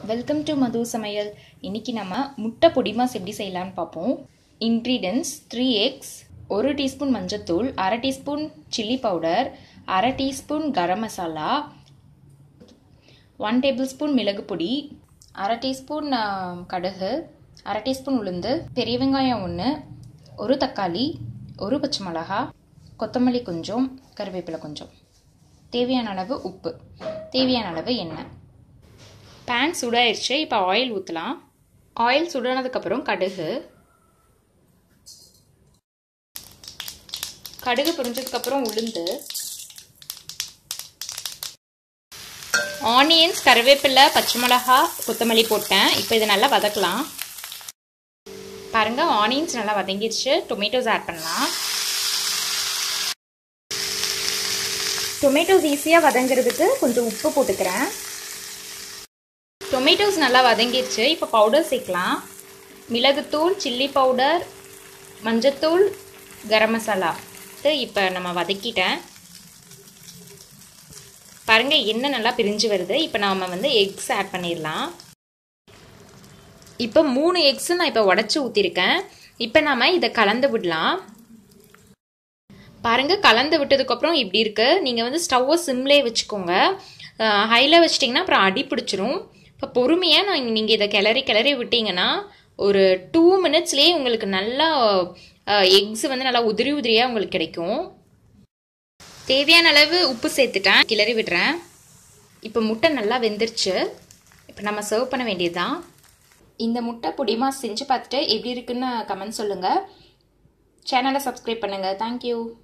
welcome to மது சமையல் இன்னைக்கு நம்ம முட்டை பொடிமாஸ் எப்படி செய்யலாம்னு பார்ப்போம் இன்க்ரீடியன்ஸ் த்ரீ எக்ஸ் ஒரு டீஸ்பூன் மஞ்சத்தூள் அரை டீஸ்பூன் சில்லி பவுடர் அரை teaspoon garam masala one tablespoon மிளகு பொடி அரை டீஸ்பூன் கடுகு அரை டீஸ்பூன் உளுந்து பெரிய வெங்காயம் ஒன்று ஒரு தக்காளி ஒரு பச்சை மிளகா கொத்தமல்லி கொஞ்சம் கருவேப்பிலை கொஞ்சம் தேவையான அளவு உப்பு தேவையான அளவு எண்ணெய் பேன் சுடாயிருச்சு இப்போ ஆயில் ஊற்றலாம் ஆயில் சுடானதுக்கப்புறம் கடுகு கடுகு புரிஞ்சதுக்கப்புறம் உளுந்து ஆனியன்ஸ் கருவேப்பிலை பச்சை மிளகா கொத்தமல்லி போட்டேன் இப்போ இதை நல்லா வதக்கலாம் பாருங்கள் ஆனியன்ஸ் நல்லா வதங்கிடுச்சு டொமேட்டோஸ் ஆட் பண்ணலாம் டொமேட்டோஸ் ஈஸியாக வதங்கிறதுக்கு கொஞ்சம் உப்பு போட்டுக்கிறேன் டொமேட்டோஸ் நல்லா வதங்கிடுச்சு இப்போ பவுடர் சேர்க்கலாம் மிளகுத்தூள் சில்லி பவுடர் மஞ்சத்தூள் கரம் மசாலா இப்போ நம்ம வதக்கிட்டேன் பாருங்கள் எண்ணெய் நல்லா பிரிஞ்சு வருது இப்போ நாம் வந்து எக்ஸ் ஆட் பண்ணிடலாம் இப்போ மூணு எக்ஸ் நான் இப்போ உடச்சி ஊற்றிருக்கேன் இப்போ நாம் இதை கலந்து விடலாம் பாருங்கள் கலந்து விட்டதுக்கப்புறம் இப்படி இருக்குது நீங்கள் வந்து ஸ்டவ்வை சிம்லே வச்சுக்கோங்க ஹையில் வச்சிட்டிங்கன்னா அப்புறம் அடி பிடிச்சிரும் இப்போ பொறுமையாக நான் நீங்கள் இதை கிளறி கிளறி விட்டிங்கன்னா ஒரு டூ மினிட்ஸ்லேயே உங்களுக்கு நல்லா எக்ஸ் வந்து நல்லா உதிரி உதிரியாக உங்களுக்கு கிடைக்கும் தேவையான அளவு உப்பு சேர்த்துட்டேன் கிளறி விடுறேன் இப்போ முட்டை நல்லா வெந்துருச்சு இப்போ நம்ம சர்வ் பண்ண வேண்டியது தான் இந்த முட்டை பொடிமா செஞ்சு பார்த்துட்டு எப்படி இருக்குன்னு கமெண்ட் சொல்லுங்கள் சேனலை சப்ஸ்கிரைப் பண்ணுங்கள் தேங்க்யூ